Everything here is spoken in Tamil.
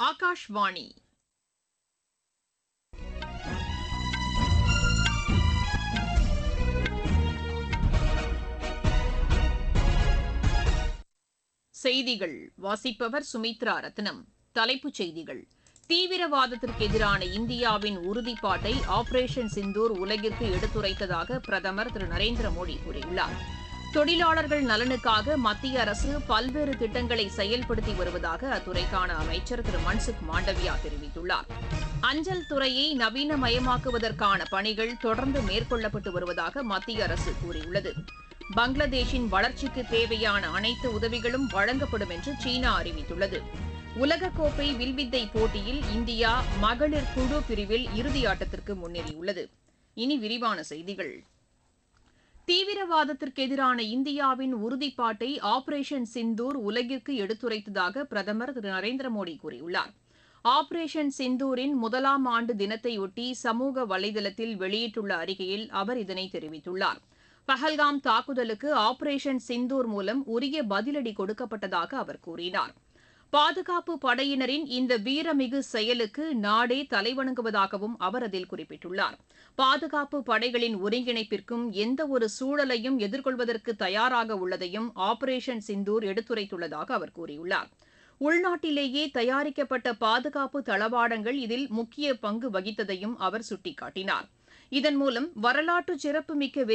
ஆகாஷ்வாணி செய்திகள் வாசிப்பவர் சுமித்ரா ரத்னம் தலைப்புச் செய்திகள் தீவிரவாதத்திற்கு எதிரான இந்தியாவின் உறுதிப்பாட்டை ஆபரேஷன் சிந்தூர் உலகிற்கு எடுத்துரைத்ததாக பிரதமர் திரு நரேந்திர மோடி கூறியுள்ளார் தொழிலாளர்கள் நலனுக்காக மத்திய அரசு பல்வேறு திட்டங்களை செயல்படுத்தி வருவதாக அத்துறைக்கான அமைச்சர் திரு மன்சுக் மாண்டவியா தெரிவித்துள்ளார் அஞ்சல் துறையை நவீனமயமாக்குவதற்கான பணிகள் தொடர்ந்து மேற்கொள்ளப்பட்டு வருவதாக மத்திய அரசு கூறியுள்ளது பங்களாதேஷின் வளர்ச்சிக்கு தேவையான அனைத்து உதவிகளும் வழங்கப்படும் என்று சீனா அறிவித்துள்ளது உலகக்கோப்பை வில்வித்தை போட்டியில் இந்தியா மகளிர் குழு பிரிவில் இறுதியாட்டத்திற்கு முன்னேறியுள்ளது இனி விரிவான செய்திகள் தீவிரவாதத்திற்கு எதிரான இந்தியாவின் உறுதிப்பாட்டை ஆபரேஷன் சிந்தூர் உலகிற்கு எடுத்துரைத்ததாக பிரதமர் திரு நரேந்திர மோடி கூறியுள்ளார் ஆபரேஷன் சிந்தூரின் முதலாம் ஆண்டு தினத்தையொட்டி சமூக வலைதளத்தில் வெளியிட்டுள்ள அறிக்கையில் அவர் இதனை தெரிவித்துள்ளார் பஹல்காம் தாக்குதலுக்கு ஆபரேஷன் சிந்தூர் மூலம் உரிய பதிலடி கொடுக்கப்பட்டதாக அவர் கூறினார் பாதுகாப்பு படையினரின் இந்த வீரமிகு செயலுக்கு நாடே தலைவணங்குவதாகவும் அவர் அதில் குறிப்பிட்டுள்ளார் பாதுகாப்பு படைகளின் ஒருங்கிணைப்பிற்கும் எந்த ஒரு சூழலையும் எதிர்கொள்வதற்கு தயாராக உள்ளதையும் ஆபரேஷன் சிந்தூர் எடுத்துரைத்துள்ளதாக அவர் கூறியுள்ளார் உள்நாட்டிலேயே தயாரிக்கப்பட்ட பாதுகாப்பு தளவாடங்கள் இதில் முக்கிய பங்கு வகித்ததையும் அவர் சுட்டிக்காட்டினார் இதன் மூலம் வரலாற்று சிறப்புமிக்க